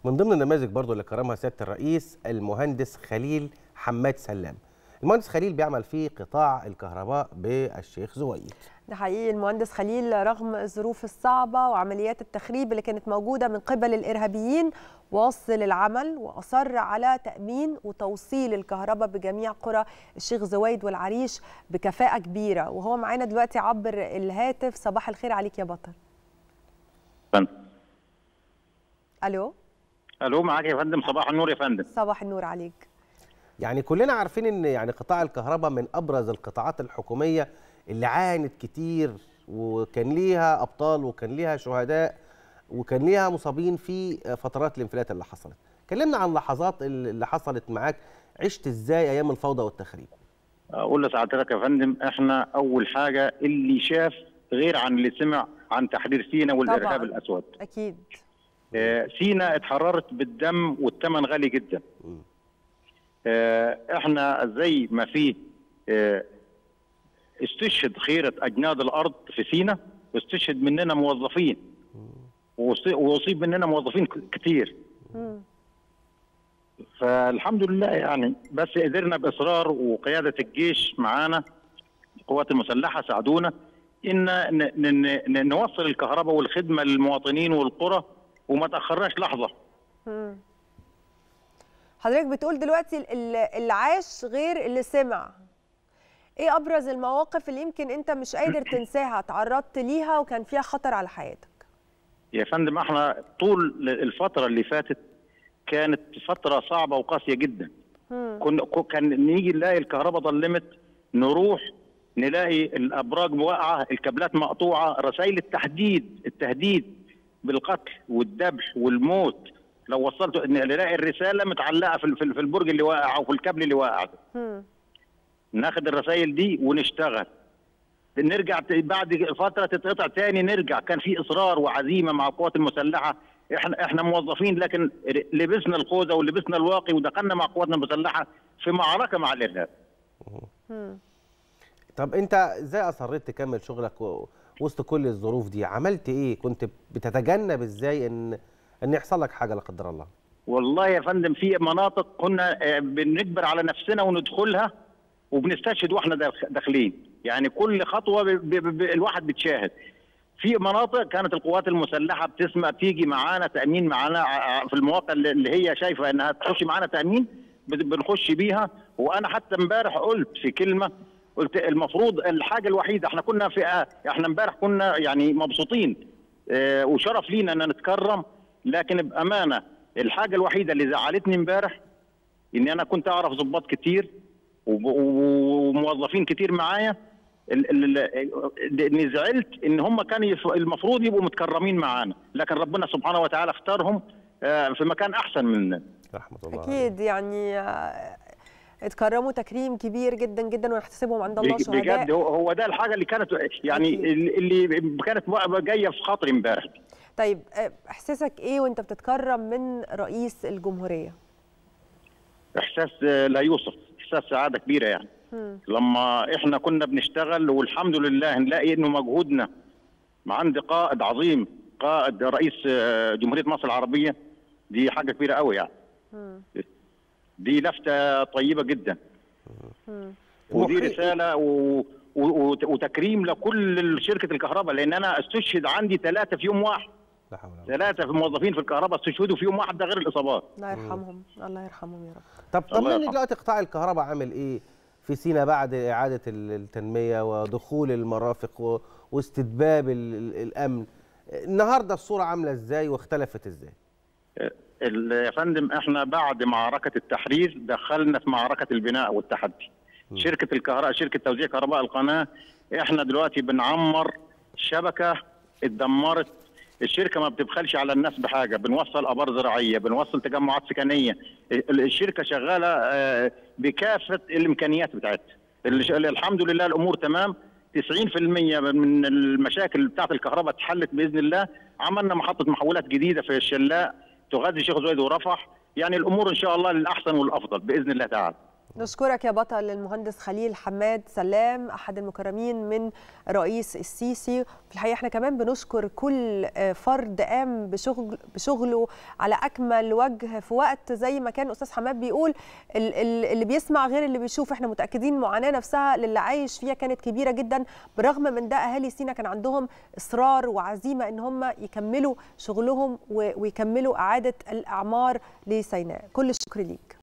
من ضمن النماذج برضو اللي كرمها سياده الرئيس المهندس خليل حماد سلام المهندس خليل بيعمل في قطاع الكهرباء بالشيخ زويد ده حقيقي المهندس خليل رغم الظروف الصعبة وعمليات التخريب اللي كانت موجودة من قبل الإرهابيين واصل العمل وأصر على تأمين وتوصيل الكهرباء بجميع قرى الشيخ زويد والعريش بكفاءة كبيرة وهو معانا دلوقتي عبر الهاتف صباح الخير عليك يا بطل فندم ألو الو معاك يا فندم صباح النور يا فندم صباح النور عليك يعني كلنا عارفين ان يعني قطاع الكهرباء من ابرز القطاعات الحكوميه اللي عانت كتير وكان ليها ابطال وكان ليها شهداء وكان ليها مصابين في فترات الانفلات اللي حصلت كلمنا عن اللحظات اللي حصلت معاك عشت ازاي ايام الفوضى والتخريب اقول لسعادتك يا فندم احنا اول حاجه اللي شاف غير عن اللي سمع عن تحرير سينا والارهاب طبعاً. الاسود أكيد آه، سينا اتحررت بالدم والثمن غالي جدا آه، احنا زي ما في آه، استشهد خيرة اجناد الارض في سينا واستشهد مننا موظفين وصي- واصيب مننا موظفين ك- كتير مم. فالحمد لله يعني بس قدرنا باصرار وقياده الجيش معانا القوات المسلحه ساعدونا ان ن- ن- ن- نوصل الكهرباء والخدمه للمواطنين والقرى وما تاخرناش لحظه مم. حضرتك بتقول دلوقتي ال- ال- اللي عاش غير اللي سمع ايه ابرز المواقف اللي يمكن انت مش قادر تنساها تعرضت ليها وكان فيها خطر على حياتك يا فندم احنا طول الفتره اللي فاتت كانت فتره صعبه وقاسيه جدا مم. كنا كو- كان نيجي نلاقي الكهرباء ضلمت نروح نلاقي الابراج واقعه الكابلات مقطوعه رسائل التحديد التهديد بالقتل والذبح والموت لو وصلت ان نلاقي الرساله متعلقه في في في البرج اللي واقع او في الكابل اللي واقع ده. مم. ناخد الرسائل دي ونشتغل نرجع ت- بعد فتره تتقطع تاني نرجع كان في اصرار وعزيمه مع القوات المسلحه احنا احنا موظفين لكن ر- لبسنا الخوذه ولبسنا الواقي ودخلنا مع قواتنا المسلحه في معركه مع الارهاب مم. طب انت ازاي اصريت تكمل شغلك و- وسط كل الظروف دي عملت ايه كنت بتتجنب ازاي ان ان يحصل لك حاجه لا قدر الله والله يا فندم في مناطق كنا آه، بنجبر على نفسنا وندخلها وبنستشهد واحنا داخ- داخلين يعني كل خطوه ب... ب... ب... الواحد بيتشاهد في مناطق كانت القوات المسلحه بتسمع تيجي معانا تامين معانا ع- في المواقع اللي اللي هي شايفه انها تخش معانا تامين بن- بنخش بيها وانا حتى امبارح قلت في كلمه قلت المفروض الحاجه الوحيده احنا كنا في آه، احنا امبارح كنا يعني مبسوطين آه، وشرف لينا ان نتكرم لكن بامانه الحاجه الوحيده اللي زعلتني امبارح ان انا كنت اعرف ضباط كتير وب- وموظفين كتير معايا ال- ال- ال- اني زعلت ان هم كانوا يف- المفروض يبقوا متكرمين معانا لكن ربنا سبحانه وتعالى اختارهم آه، في مكان احسن مننا رحمه الله عليك. اكيد يعني آه، اتكرموا تكريم كبير جدا جدا ونحتسبهم عند الله بج- بجد شهداء هو هو ده الحاجه اللي كانت يعني أكيد. اللي اللي كانت جايه في خاطري امبارح طيب آه، احساسك ايه وانت بتتكرم من رئيس الجمهوريه احساس آه، لا يوصف احساس سعاده كبيره يعني مم. لما احنا كنا بنشتغل والحمد لله نلاقي انه مجهودنا مع عند قائد عظيم قائد رئيس آه، جمهوريه مصر العربيه دي حاجه كبيره قوي يعني مم. دي لفته طيبه جدا مم. ودي وحقيقي- رساله و... و... وت- وتكريم لكل شركه الكهرباء لان انا استشهد عندي ثلاثه في يوم واحد لا حول ولا قوة. ثلاثه في موظفين في الكهرباء استشهدوا في يوم واحد ده غير الاصابات الله يرحمهم الله يرحمهم يا رب طب الله طمني يرحمه. دلوقتي قطاع الكهرباء عامل ايه في سينا بعد اعاده ال- التنميه ودخول المرافق و- واستتباب ال- ال- الامن النهارده الصوره عامله ازاي واختلفت ازاي ال- يا فندم احنا بعد معركه التحرير دخلنا في معركه البناء والتحدي شركه الكهرباء شركه توزيع كهرباء القناه احنا دلوقتي بنعمر شبكه اتدمرت الشركه ما بتبخلش على الناس بحاجه بنوصل ابار زراعيه بنوصل تجمعات سكنيه ال- الشركه شغاله آه، بكافه الامكانيات بتاعتها ال- الحمد لله الامور تمام 90% من المشاكل بتاعت الكهرباء اتحلت باذن الله عملنا محطه محولات جديده في الشلاء تغذي شيخ زويد ورفح يعني الامور ان شاء الله للاحسن والافضل باذن الله تعالى نشكرك يا بطل المهندس خليل حماد سلام احد المكرمين من رئيس السيسي في الحقيقه احنا كمان بنشكر كل فرد قام بشغل بشغله على اكمل وجه في وقت زي ما كان استاذ حماد بيقول اللي بيسمع غير اللي بيشوف احنا متاكدين المعاناه نفسها للي عايش فيها كانت كبيره جدا بالرغم من ده اهالي سينا كان عندهم اصرار وعزيمه ان هم يكملوا شغلهم ويكملوا اعاده الاعمار لسيناء كل الشكر ليك